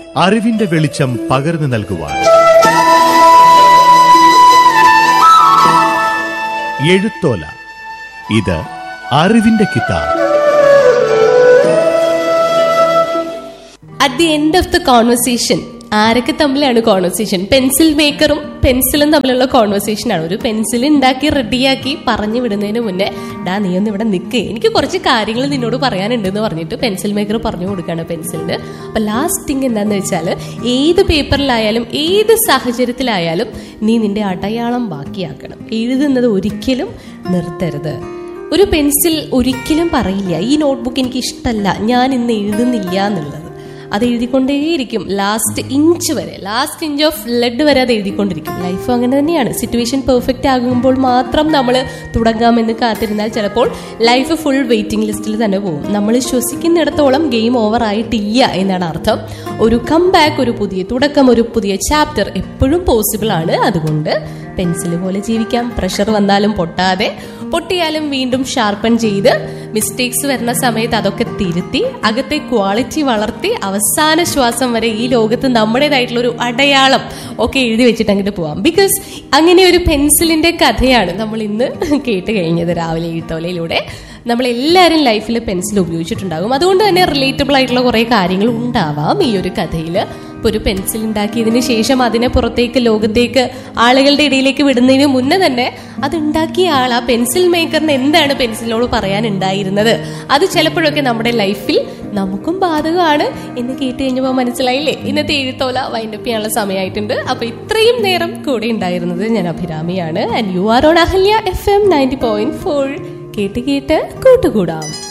അറിവിന്റെ വെളിച്ചം പകർന്നു നൽകുവാൻ എഴുത്തോല ഇത് അറിവിന്റെ കിതാബ് at the end of the conversation ആരൊക്കെ തമ്മിലാണ് കോൺവെർസേഷൻ പെൻസിൽ മേക്കറും പെൻസിലും തമ്മിലുള്ള കോൺവെർസേഷൻ ആണ് ഒരു പെൻസിൽ ഉണ്ടാക്കി റെഡിയാക്കി പറഞ്ഞു വിടുന്നതിന് മുന്നേ ഡാ നീ ഒന്ന് ഇവിടെ നിൽക്ക് എനിക്ക് കുറച്ച് കാര്യങ്ങൾ നിന്നോട് പറയാനുണ്ടെന്ന് പറഞ്ഞിട്ട് പെൻസിൽ മേക്കർ പറഞ്ഞു കൊടുക്കുകയാണ് പെൻസിലിന് അപ്പൊ ലാസ്റ്റ് തിങ് എന്താന്ന് വെച്ചാൽ ഏത് പേപ്പറിലായാലും ഏത് സാഹചര്യത്തിലായാലും നീ നിന്റെ അടയാളം ബാക്കിയാക്കണം എഴുതുന്നത് ഒരിക്കലും നിർത്തരുത് ഒരു പെൻസിൽ ഒരിക്കലും പറയില്ല ഈ നോട്ട്ബുക്ക് എനിക്ക് ഇഷ്ടമല്ല ഞാൻ ഇന്ന് എഴുതുന്നില്ല എന്നുള്ളത് അത് എഴുതിക്കൊണ്ടേയിരിക്കും ലാസ്റ്റ് ഇഞ്ച് വരെ ലാസ്റ്റ് ഇഞ്ച് ഓഫ് ലെഡ് വരെ അത് എഴുതിക്കൊണ്ടിരിക്കും ലൈഫ് അങ്ങനെ തന്നെയാണ് സിറ്റുവേഷൻ പെർഫെക്റ്റ് ആകുമ്പോൾ മാത്രം നമ്മൾ തുടങ്ങാമെന്ന് കാത്തിരുന്നാൽ ചിലപ്പോൾ ലൈഫ് ഫുൾ വെയിറ്റിംഗ് ലിസ്റ്റിൽ തന്നെ പോകും നമ്മൾ ശ്വസിക്കുന്നിടത്തോളം ഗെയിം ഓവർ ആയിട്ടില്ല എന്നാണ് അർത്ഥം ഒരു കം ബാക്ക് ഒരു പുതിയ തുടക്കം ഒരു പുതിയ ചാപ്റ്റർ എപ്പോഴും പോസിബിൾ ആണ് അതുകൊണ്ട് പെൻസിൽ പോലെ ജീവിക്കാം പ്രഷർ വന്നാലും പൊട്ടാതെ പൊട്ടിയാലും വീണ്ടും ഷാർപ്പൺ ചെയ്ത് മിസ്റ്റേക്സ് വരുന്ന സമയത്ത് അതൊക്കെ തിരുത്തി അകത്തെ ക്വാളിറ്റി വളർത്തി അവസാന ശ്വാസം വരെ ഈ ലോകത്ത് നമ്മുടേതായിട്ടുള്ള ഒരു അടയാളം ഒക്കെ എഴുതി വെച്ചിട്ട് അങ്ങോട്ട് പോവാം ബിക്കോസ് അങ്ങനെ ഒരു പെൻസിലിന്റെ കഥയാണ് നമ്മൾ ഇന്ന് കേട്ട് കഴിഞ്ഞത് രാവിലെ എഴുത്തോലയിലൂടെ നമ്മൾ എല്ലാവരും ലൈഫിൽ പെൻസിൽ ഉപയോഗിച്ചിട്ടുണ്ടാകും അതുകൊണ്ട് തന്നെ റിലേറ്റബിൾ ആയിട്ടുള്ള കുറെ കാര്യങ്ങൾ ഉണ്ടാവാം ഈ ഒരു കഥയിൽ ഇപ്പൊ ഒരു പെൻസിൽ ഉണ്ടാക്കിയതിന് ശേഷം അതിനെ പുറത്തേക്ക് ലോകത്തേക്ക് ആളുകളുടെ ഇടയിലേക്ക് വിടുന്നതിന് മുന്നേ തന്നെ അത് ഉണ്ടാക്കിയ ആൾ ആ പെൻസിൽ മേക്കറിന് എന്താണ് പെൻസിലിനോട് പറയാൻ ഉണ്ടായിരുന്നത് അത് ചിലപ്പോഴൊക്കെ നമ്മുടെ ലൈഫിൽ നമുക്കും ബാധകമാണ് എന്ന് കേട്ട് കഴിഞ്ഞപ്പോൾ മനസ്സിലായില്ലേ ഇന്നത്തെ എഴുത്തോല വൈൻഡപ്പ് ചെയ്യാനുള്ള സമയമായിട്ടുണ്ട് അപ്പൊ ഇത്രയും നേരം കൂടെ ഉണ്ടായിരുന്നത് ഞാൻ അഭിരാമിയാണ് and you are on Ahalya FM ninety point four ഫോർ കേട്ട് കേട്ട് കൂട്ടുകൂടാം